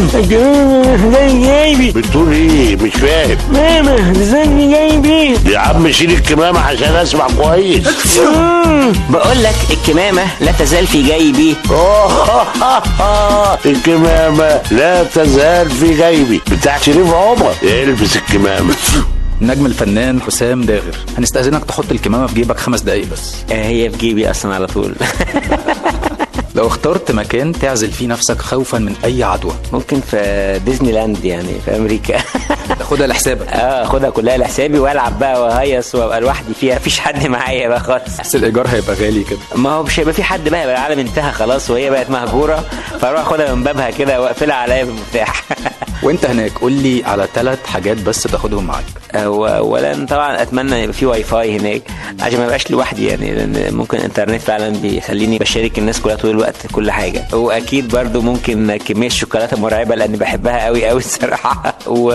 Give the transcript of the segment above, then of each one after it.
الكمامة زي جايبي بتقول ايه مش فاهم ماما زي جايبي يا عم شيل الكمامة عشان اسمع كويس بقول لك الكمامة لا تزال في جيبي الكمامة لا تزال في جيبي بتاع شريف عمر البس الكمامة النجم الفنان حسام داغر هنستأذنك تحط الكمامة في جيبك خمس دقايق بس آه، هي في جيبي اصلا على طول لو اخترت مكان تعزل فيه نفسك خوفا من أي عدوى ممكن في ديزني لاند يعني في امريكا تاخدها لحسابك اه اخدها كلها لحسابي والعب بقى وهيص وابقى لوحدي فيها مفيش حد معايا بقى خالص بس الإيجار هيبقى غالي كده ما هو مش هيبقى في حد بقى يبقى العالم انتهى خلاص وهي بقت مهجوره فاروح اخدها من بابها كده واقفلها عليا بالمفتاح وانت هناك قول لي على ثلاث حاجات بس تاخدهم معاك هو اولا طبعا اتمنى يبقى في واي فاي هناك عشان ما يبقاش لوحدي يعني لان ممكن الانترنت فعلا بيخليني بشارك الناس كلها طول الوقت كل حاجه واكيد برضو ممكن كميه الشوكولاته مرعبه لاني بحبها قوي قوي الصراحه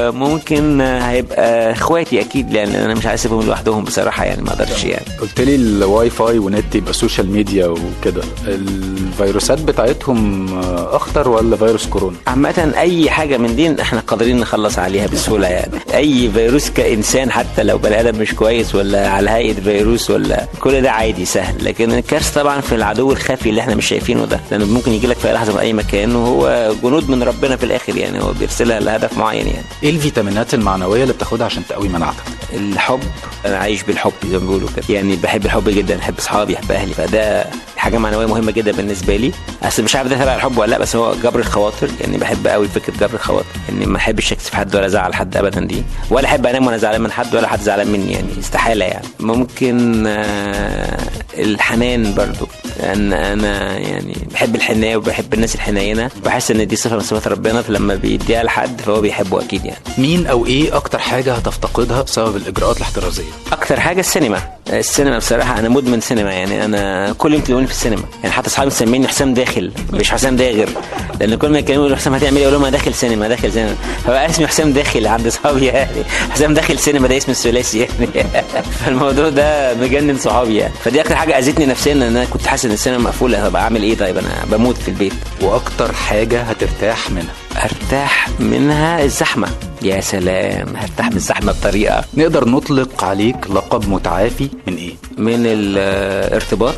وممكن هيبقى اخواتي اكيد لان انا مش عايز اسيبهم لوحدهم بصراحه يعني ما اقدرش يعني قلت لي الواي فاي ونت يبقى سوشيال ميديا وكده الفيروسات بتاعتهم اخطر ولا فيروس كورونا عامة أي حاجة من دي احنا قادرين نخلص عليها بسهولة يعني أي فيروس كإنسان حتى لو بني آدم مش كويس ولا على هيئة فيروس ولا كل ده عادي سهل لكن الكارثة طبعا في العدو الخفي اللي احنا مش شايفينه ده لأنه ممكن يجي لك في أي لحظة من أي مكان وهو جنود من ربنا في الآخر يعني هو بيرسلها لهدف معين يعني ايه الفيتامينات المعنوية اللي بتاخدها عشان تقوي مناعتك الحب انا عايش بالحب زي ما بيقولوا كده يعني بحب الحب جدا بحب اصحابي بحب اهلي فده حاجه معنويه مهمه جدا بالنسبه لي اصل مش عارف ده تبع الحب ولا لا بس هو جبر الخواطر يعني بحب قوي فكره جبر الخواطر اني ما احبش اكسف حد ولا ازعل حد ابدا دي ولا احب انام وانا زعلان من حد ولا حد زعلان مني يعني استحاله يعني ممكن آه الحنان برضو لان انا يعني بحب الحنيه وبحب الناس الحنينه بحس ان دي صفه من صفات ربنا فلما بيديها لحد فهو بيحبه اكيد يعني مين او ايه اكتر حاجة هتفتقدها بسبب الاجراءات الاحترازية اكتر حاجه السينما السينما بصراحه انا مدمن سينما يعني انا كل يوم تلاقوني في السينما يعني حتى اصحابي مسميني حسام داخل مش حسام داغر لان كل ما يكلموا يقولوا حسام هتعمل ايه اقول لهم انا داخل سينما داخل سينما فبقى اسمي حسام داخل عند اصحابي يعني حسام داخل سينما ده اسم الثلاثي يعني فالموضوع ده مجنن صحابي يعني فدي اكتر حاجه اذتني نفسيا ان انا كنت حاسس ان السينما مقفوله هبقى اعمل ايه طيب انا بموت في البيت واكتر حاجة هترتاح منها ارتاح منها الزحمه يا سلام هرتاح من الزحمه بطريقه نقدر نطلق عليك لقب متعافي من ايه من الارتباط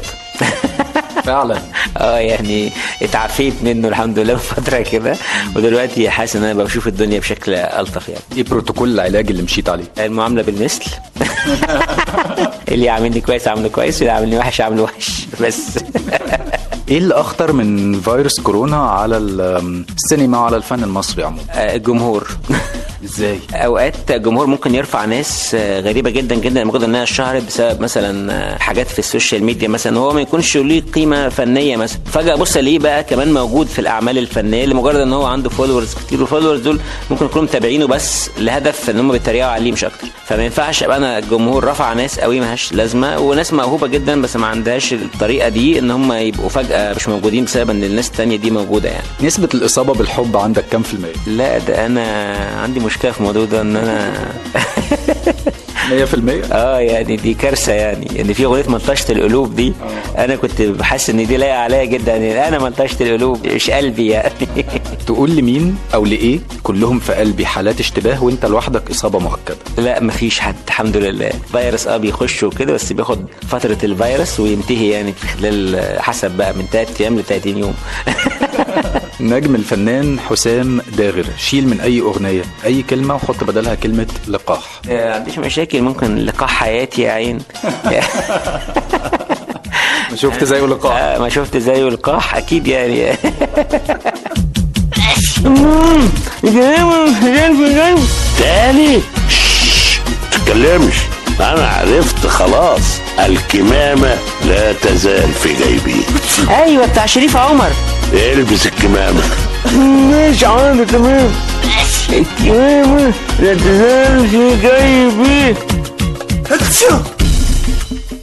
فعلا اه يعني اتعافيت منه الحمد لله من فتره كده ودلوقتي حاسس ان انا بشوف الدنيا بشكل الطف يعني ايه بروتوكول العلاج اللي مشيت عليه المعامله بالمثل اللي يعاملني كويس عامله كويس واللي يعاملني وحش عامله وحش بس ايه اللي اخطر من فيروس كورونا على ال- السينما وعلى الفن المصري عموما آه، الجمهور ازاي اوقات الجمهور ممكن يرفع ناس آه، غريبه جدا جدا مجرد انها اشتهرت بسبب مثلا آه، حاجات في السوشيال ميديا مثلا هو ما يكونش له قيمه فنيه مثلا فجاه بص الاقيه بقى كمان موجود في الاعمال الفنيه لمجرد ان هو عنده فولورز كتير والفولورز دول ممكن يكونوا متابعينه بس لهدف ان هم بيتريقوا عليه مش اكتر فما ينفعش ابقى انا الجمهور رفع ناس قوي ملهاش لازمه وناس موهوبه جدا بس ما عندهاش الطريقه دي ان هم يبقوا فجاه مش موجودين بسبب ان الناس التانيه دي موجوده يعني نسبة الإصابة بالحب عندك كام في المية؟ لا ده انا عندي مشكله في الموضوع ده ان انا 100% اه يعني دي كارثه يعني ان في اغنيه منطشه القلوب دي انا كنت بحس ان دي لايقه عليا جدا يعني انا منطشه القلوب مش قلبي يعني تقول لمين أو لإيه كلهم في قلبي حالات اشتباه وأنت لوحدك إصابة مؤكدة لا مفيش حد الحمد لله فيروس اه بيخش وكده بس بياخد فتره الفيروس وينتهي يعني في خلال حسب بقى من 3 ايام ل 30 يوم نجم الفنان حسام داغر شيل من أي أغنية أي كلمة وحط بدلها كلمة لقاح ما عنديش مشاكل ممكن لقاح حياتي يا عين شفت زيه لقاح آه، ما شفت زيه لقاح اكيد يعني تاني شش، تتكلمش انا عرفت خلاص الكمامة لا تزال في جيبي ايوه بتاع شريف عمر البس الكمامة مش عارف تمام الكمامة لا تزال في جيبي